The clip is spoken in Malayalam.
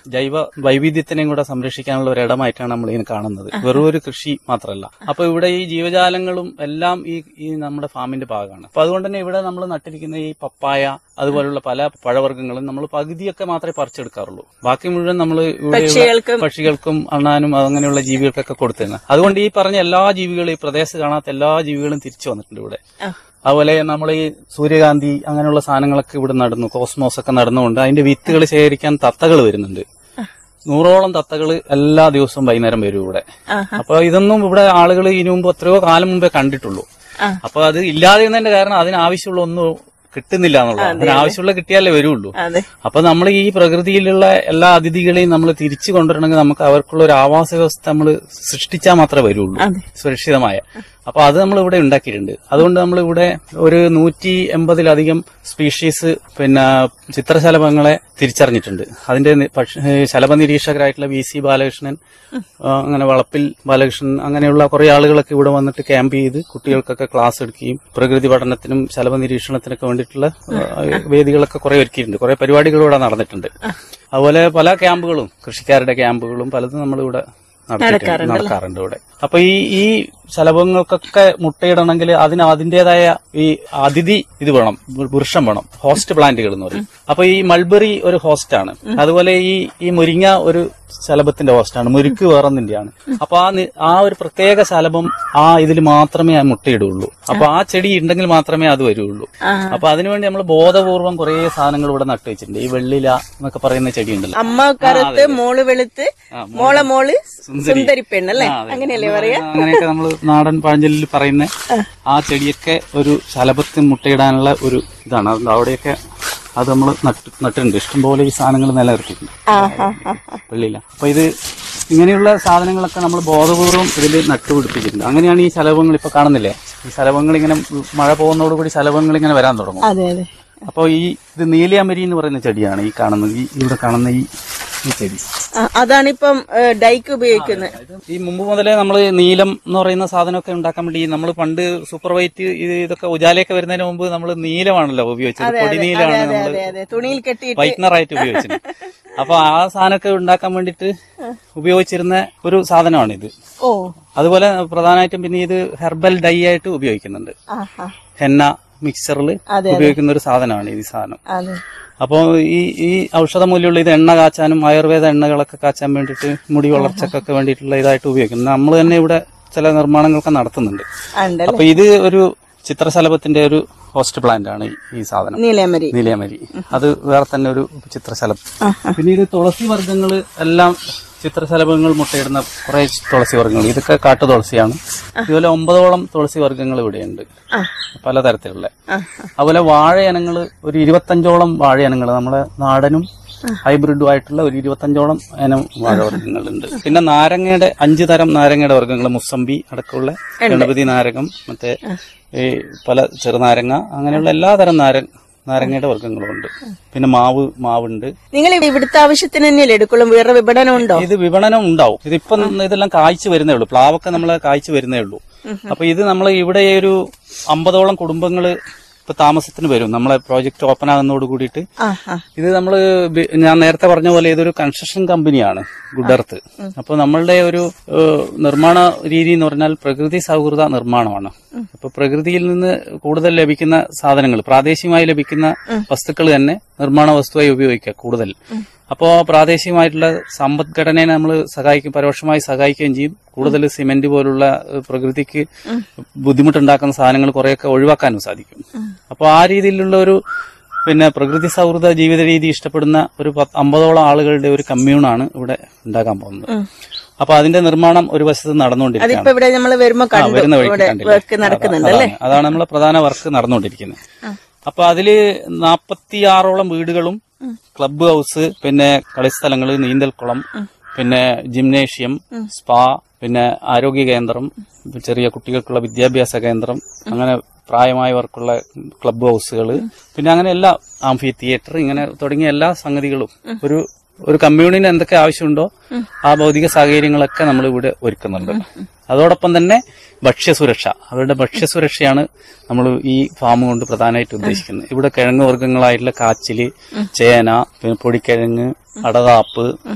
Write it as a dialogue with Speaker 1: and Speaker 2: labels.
Speaker 1: ജൈവ വൈവിധ്യത്തിനെയും കൂടെ സംരക്ഷിക്കാനുള്ള ഒരു ഇടമായിട്ടാണ് നമ്മൾ ഇതിനെ കാണുന്നത് വെറും ഒരു കൃഷി മാത്രമല്ല അപ്പൊ ഇവിടെ ഈ ജീവജാലങ്ങളും എല്ലാം ഈ ഈ നമ്മുടെ ഫാമിന്റെ ഭാഗമാണ് അപ്പൊ അതുകൊണ്ട് തന്നെ ഇവിടെ നമ്മൾ നട്ടിരിക്കുന്ന ഈ പപ്പായ അതുപോലുള്ള പല പഴവർഗ്ഗങ്ങളും നമ്മൾ പകുതിയൊക്കെ മാത്രമേ പറിച്ചെടുക്കാറുള്ളൂ ബാക്കി മുഴുവൻ നമ്മൾ
Speaker 2: പക്ഷികൾക്കും
Speaker 1: പക്ഷികൾക്കും അണ്ണാനും അങ്ങനെയുള്ള ജീവികൾക്കൊക്കെ കൊടുത്തിരുന്നത് അതുകൊണ്ട് ഈ പറഞ്ഞ എല്ലാ ജീവികളും ഈ പ്രദേശത്ത് കാണാത്ത എല്ലാ ജീവികളും തിരിച്ചു വന്നിട്ടുണ്ട് ഇവിടെ
Speaker 2: ആ.
Speaker 1: അതുപോലെ നമ്മൾ ഈ സൂര്യകാന്തി അങ്ങനെയുള്ള സാധനങ്ങളൊക്കെ ഇവിടെ നടന്നു കോസ്മോസ് ഒക്കെ നടന്നുകൊണ്ട് അതിന്റെ വിത്തുകൾ ശേഖരിക്കാൻ തത്തകൾ വരുന്നുണ്ട് നൂറോളം തത്തകൾ എല്ലാ ദിവസവും വൈകുന്നേരം വരും ഇവിടെ
Speaker 2: ആഹാ.
Speaker 1: അപ്പൊ ഇതൊന്നും ഇവിടെ ആളുകൾ ഇതിനു മുമ്പ് എത്രയോ കാലം മുമ്പേ കണ്ടിട്ടുള്ളൂ
Speaker 2: ആ.
Speaker 1: അപ്പൊ അത് ഇല്ലാതിരുന്നതിന്റെ കാരണം അതിനാവശ്യമുള്ള ഒന്നും കിട്ടുന്നില്ല എന്നുള്ളത് അതിനാവശ്യമുള്ള കിട്ടിയാലേ വരുള്ളൂ
Speaker 2: അതെ
Speaker 1: അപ്പൊ നമ്മൾ ഈ പ്രകൃതിയിലുള്ള എല്ലാ അതിഥികളെയും നമ്മൾ തിരിച്ചു കൊണ്ടുവരണമെങ്കിൽ നമുക്ക് അവർക്കുള്ള ഒരു ആവാസ വ്യവസ്ഥ നമ്മൾ സൃഷ്ടിച്ചാൽ മാത്രമേ വരുള്ളൂ
Speaker 2: അതെ.
Speaker 1: സുരക്ഷിതമായ അപ്പൊ അത് നമ്മൾ ഇവിടെ ഉണ്ടാക്കിയിട്ടുണ്ട് അതുകൊണ്ട് നമ്മൾ ഇവിടെ ഒരു നൂറ്റി എൺപതിലധികം സ്പീഷീസ് പിന്നെ ചിത്രശലഭങ്ങളെ തിരിച്ചറിഞ്ഞിട്ടുണ്ട് അതിന്റെ നി- പക്ഷ- ഏ, ശലഭ നിരീക്ഷകരായിട്ടുള്ള വി സി ബാലകൃഷ്ണൻ ആ, അങ്ങനെ വളപ്പിൽ ബാലകൃഷ്ണൻ അങ്ങനെയുള്ള കുറെ ആളുകളൊക്കെ ഇവിടെ വന്നിട്ട് ക്യാമ്പ് ചെയ്ത് കുട്ടികൾക്കൊക്കെ ക്ലാസ് എടുക്കുകയും പ്രകൃതി പഠനത്തിനും ശലഭ നിരീക്ഷണത്തിനൊക്കെ വേണ്ടിയിട്ടുള്ള ആ, വേദികളൊക്കെ കുറെ ഒരുക്കിയിട്ടുണ്ട് കുറെ പരിപാടികൾ ഇവിടെ നടന്നിട്ടുണ്ട് അതുപോലെ പല ക്യാമ്പുകളും കൃഷിക്കാരുടെ ക്യാമ്പുകളും പലതും നമ്മളിവിടെ നടത്തിയിട്ടുണ്ട് നടക്കാറുണ്ട് ഇവിടെ അപ്പൊ ഈ ഈ ശലഭങ്ങൾക്കൊക്കെ മുട്ടയിടണമെങ്കിൽ അതിന് അതിന്റേതായ ഈ അതിഥി ഇത് വേണം വൃ- വൃക്ഷം വേണം ഹോസ്റ്റ് പ്ലാന്റുകൾ എന്ന് പറയും അപ്പൊ ഈ മൾബറി ഒരു ഹോസ്റ്റ് ആണ് അതുപോലെ ഈ ഈ മുരിങ്ങ ഒരു ശലഭത്തിന്റെ ഹോസ്റ്റാണ് മുരുക്ക് വേറൊന്നിന്റെയാണ് അപ്പൊ ആ നി- ആ ഒരു പ്രത്യേക ശലഭം ആ ഇതിൽ മാത്രമേ ആ മുട്ടയിടുള്ളൂ അപ്പൊ ആ ചെടി ഉണ്ടെങ്കിൽ മാത്രമേ അത് വരുള്ളൂ അപ്പൊ അതിനുവേണ്ടി നമ്മൾ ബോധപൂർവം കുറെ സാധനങ്ങൾ ഇവിടെ നട്ടുവെച്ചിട്ടുണ്ട് ഈ വെള്ളില എന്നൊക്കെ പറയുന്ന ചെടി ഉണ്ടല്ലോ
Speaker 2: അമ്മ കറുത്ത് മോള് വെളുത്ത്
Speaker 1: ആ,
Speaker 2: മോളെ മോള്
Speaker 1: സുന്ദരി.
Speaker 2: സുന്ദരി പെണ്ണല്ലേ
Speaker 1: ആ, അതെ.
Speaker 2: അങ്ങനെയല്ലേ പറയാ
Speaker 1: അങ്ങനെയൊക്കെ നമ്മൾ നാടൻ പഴഞ്ചൊല്ലിൽ പറയുന്ന ആ ചെടിയൊക്കെ ഒരു ശലഭത്തിന് മുട്ടയിടാനുള്ള ഒരു ഇതാണ് അതുകൊണ്ട് അവിടെയൊക്കെ അത് നമ്മൾ നട്ടിട്ടുണ്ട് ഇഷ്ടംപോലെ ഈ സാധനങ്ങൾ നിലനിർത്തിയിട്ടുണ്ട്
Speaker 2: ആ ആ ആ
Speaker 1: വെള്ളിയില്ല അപ്പൊ ഇത് ഇങ്ങനെയുള്ള സാധനങ്ങളൊക്കെ നമ്മൾ ബോധപൂർവം ഇതിൽ നട്ടുപിടിപ്പിച്ചിട്ടുണ്ട് അങ്ങനെയാണ് ഈ ശലഭങ്ങൾ ഇപ്പൊ കാണുന്നില്ലേ ഈ ശലഭങ്ങൾ ഇങ്ങനെ മഴ പോകുന്നതോടുകൂടി ശലഭങ്ങൾ ഇങ്ങനെ വരാൻ തുടങ്ങും
Speaker 2: അതെ അതെ
Speaker 1: അപ്പോൾ ഈ ഇത് നീലിയാമരി എന്ന് പറയുന്ന ചെടിയാണ് ഈ കാണുന്നത് ഈ ഇവിടെ കാണുന്ന ഈ ഈ ചെടി
Speaker 2: ആ, അതാണിപ്പം ഏ, ഡൈക്ക് ഉപയോഗിക്കുന്നത്
Speaker 1: ഈ മുമ്പ് മുതലേ നമ്മൾ നീലം എന്ന് പറയുന്ന സാധനമൊക്കെ ഉണ്ടാക്കാൻ വേണ്ടി നമ്മൾ പണ്ട് സൂപ്പർ വൈറ്റ് ഇത് ഇതൊക്കെ ഉജാലയൊക്കെ വരുന്നതിന് മുമ്പ് നമ്മൾ നീലമാണല്ലോ ഉപയോഗിച്ചത് പൊടി നീലമാണ്
Speaker 2: അതെ
Speaker 1: നമ്മൾ
Speaker 2: അതെ അതെ തുണിയിൽ കെട്ടിയിട്ട്
Speaker 1: വൈറ്റ്നറായിട്ട് ഉപയോഗിച്ചത് അപ്പൊ ആ സാധനമൊക്കെ ഉണ്ടാക്കാൻ വേണ്ടിയിട്ട് ഉപയോഗിച്ചിരുന്ന ഒരു സാധനമാണിത്
Speaker 2: ഓ
Speaker 1: അതുപോലെ പ്രധാനമായിട്ടും പിന്നെ ഇത് ഹെർബൽ ഡൈ ആയിട്ട് ഉപയോഗിക്കുന്നുണ്ട്
Speaker 2: ആ ആ
Speaker 1: ഹെന്ന മിക്സറിൽ
Speaker 2: അതെ.
Speaker 1: ഉപയോഗിക്കുന്ന ഒരു സാധനമാണ് ഈ സാധനം
Speaker 2: അതെ
Speaker 1: അപ്പോൾ ഈ ഈ ഔഷധ മൂല്യമുള്ള ഇത് എണ്ണ കാച്ചാനും ആയുർവേദ എണ്ണകളൊക്കെ കാച്ചാൻ വേണ്ടിയിട്ട് മുടി വളർച്ചക്കൊക്കെ വേണ്ടിയിട്ടുള്ള ഇതായിട്ട് ഉപയോഗിക്കുന്നു നമ്മൾ തന്നെ ഇവിടെ ചില നിർമ്മാണങ്ങളൊക്കെ നടത്തുന്നുണ്ട്
Speaker 2: ഉണ്ടല്ലേ
Speaker 1: അപ്പൊ ഇത് ഒരു ചിത്രശലഭത്തിന്റെ ഒരു ഹോസ്റ്റ് പ്ലാന്റ് ആണ് ഈ- ഈ സാധനം
Speaker 2: നീലമരി
Speaker 1: നീലയമരി അത് വേറെ തന്നെ ഒരു ചിത്രശലഭം
Speaker 2: ആ,
Speaker 1: പിന്നീട് തുളസി വർഗ്ഗങ്ങൾ എല്ലാം ചിത്രശലഭങ്ങൾ മുട്ടയിടുന്ന കുറെ തുളസി വർഗ്ഗങ്ങൾ ഇതൊക്കെ കാട്ടു തുളസിയാണ് ഇതുപോലെ ഒമ്പതോളം തുളസി വർഗ്ഗങ്ങൾ ഇവിടെയുണ്ട്
Speaker 2: ആ
Speaker 1: പലതരത്തിലുള്ള
Speaker 2: ആ
Speaker 1: അതുപോലെ വാഴയിനങ്ങൾ ഒരു ഇരുപത്തഞ്ചോളം വാഴയിനങ്ങൾ നമ്മുടെ നാടനും ഹൈബ്രിഡും ആയിട്ടുള്ള ഒരു ഇരുപത്തഞ്ചോളം ഇനം വാഴവർഗ്ഗങ്ങളുണ്ട് പിന്നെ നാരങ്ങയുടെ അഞ്ച് തരം നാരങ്ങയുടെ വർഗ്ഗങ്ങൾ മുസമ്പി അടക്കമുള്ള ഗണപതി നാരകം മറ്റേ ഈ പല ചെറുനാരങ്ങ അങ്ങനെയുള്ള എല്ലാ തരം നാര നാരങ്ങയുടെ വർഗ്ഗങ്ങളുണ്ട് പിന്നെ മാവ് മാവുണ്ട്
Speaker 2: നിങ്ങൾ ഇവിടുത്തെ ആവശ്യത്തിന് തന്നെയല്ലേ എടുക്കുള്ളൂ വേറെ വിപണനം ഉണ്ടോ
Speaker 1: ഇത് വിപണനം ഉണ്ടാവും ഇതിപ്പം ഇതെല്ലാം കായ്ച്ചു വരുന്നേ ഉള്ളൂ പ്ലാവൊക്കെ നമ്മൾ കായ്ച്ചു വരുന്നേ ഉള്ളൂ അപ്പൊ ഇത് നമ്മൾ ഇവിടെ ഒരു അമ്പതോളം കുടുംബങ്ങള് ഇപ്പൊ താമസത്തിന് വരും നമ്മളെ പ്രോജക്ട് ഓപ്പൺ ആകുന്നതോട് കൂടിയിട്ട്
Speaker 2: ആ ആ
Speaker 1: ഇത് നമ്മൾ ഞാൻ നേരത്തെ പറഞ്ഞ പോലെ ഇതൊരു കൺസ്ട്രക്ഷൻ കമ്പനിയാണ് ഗുഡ് എർത്ത് അപ്പോൾ നമ്മളുടെ ഒരു ഏഹ്, നിർമ്മാണ രീതി എന്ന് പറഞ്ഞാൽ പ്രകൃതി സൗഹൃദ നിർമ്മാണമാണ് അപ്പൊ പ്രകൃതിയിൽ നിന്ന് കൂടുതൽ ലഭിക്കുന്ന സാധനങ്ങൾ പ്രാദേശികമായി ലഭിക്കുന്ന വസ്തുക്കൾ തന്നെ നിർമ്മാണ വസ്തുവായി ഉപയോഗിക്കുക കൂടുതൽ അപ്പോൾ പ്രാദേശികമായിട്ടുള്ള സമ്പദ്ഘടനയെ നമ്മൾ സഹായിക്കും പരോക്ഷമായി സഹായിക്കുകയും ചെയ്യും കൂടുതൽ സിമെന്റ് പോലുള്ള ഏഹ്, പ്രകൃതിക്ക് ബുദ്ധിമുട്ടുണ്ടാക്കുന്ന സാധനങ്ങൾ കുറെയൊക്കെ ഒഴിവാക്കാനും സാധിക്കും അപ്പോൾ ആ രീതിയിലുള്ള ഒരു പിന്നെ പ്രകൃതി സൗഹൃദ ജീവിത രീതി ഇഷ്ടപ്പെടുന്ന ഒരു പത്ത് അമ്പതോളം ആളുകളുടെ ഒരു കമ്മ്യൂണാണ് ഇവിടെ ഉണ്ടാക്കാൻ പോകുന്നത് അപ്പൊ അതിന്റെ നിർമ്മാണം ഒരു വശത്ത് നടന്നുകൊണ്ടിരിക്കുകയാണ്
Speaker 2: അതിപ്പോ ഇവിടെ നമ്മൾ വരുമ്പോ
Speaker 1: ആ,
Speaker 2: കണ്ടു
Speaker 1: വരുന്ന വഴിക്ക്
Speaker 2: ഇവിടെ
Speaker 1: കണ്ടില്ലേ?
Speaker 2: വർക്ക് നടക്കുന്നുണ്ട്
Speaker 1: അതാണ്.
Speaker 2: അല്ലേ
Speaker 1: അതാണ് നമ്മളെ പ്രധാന വർക്ക് നടന്നുകൊണ്ടിരിക്കുന്നത് അപ്പൊ അതില് നാപ്പത്തിയാറോളം വീടുകളും ക്ലബ് ഹൗസ് പിന്നെ കളിസ്ഥലങ്ങള് നീന്തൽക്കുളം പിന്നെ ജിംനേഷ്യം സ്പാ പിന്നെ ആരോഗ്യ കേന്ദ്രം ചെറിയ കുട്ടികൾക്കുള്ള വിദ്യാഭ്യാസ കേന്ദ്രം അങ്ങനെ പ്രായമായവർക്കുള്ള ക്ലബ് ഹൗസുകൾ പിന്നെ അങ്ങനെ എല്ലാ ആംഫി തിയേറ്റർ ഇങ്ങനെ തുടങ്ങിയ എല്ലാ സംഗതികളും ഒരു ഒരു കമ്മ്യൂണിന് എന്തൊക്കെ ആവശ്യമുണ്ടോ ആ ഭൗതിക സാഹചര്യങ്ങളൊക്കെ നമ്മൾ ഇവിടെ ഒരുക്കുന്നുണ്ട് അതോടൊപ്പം തന്നെ ഭക്ഷ്യസുരക്ഷ അവരുടെ ഭക്ഷ്യസുരക്ഷയാണ് നമ്മൾ ഈ ഫാം കൊണ്ട് പ്രധാനമായിട്ട് ഉദ്ദേശിക്കുന്നത് ഇവിടെ കിഴങ്ങ് വർഗ്ഗങ്ങളായിട്ടുള്ള കാച്ചില് ചേന പിന്നെ പൊടിക്കിഴങ്ങ് അടതാപ്പ്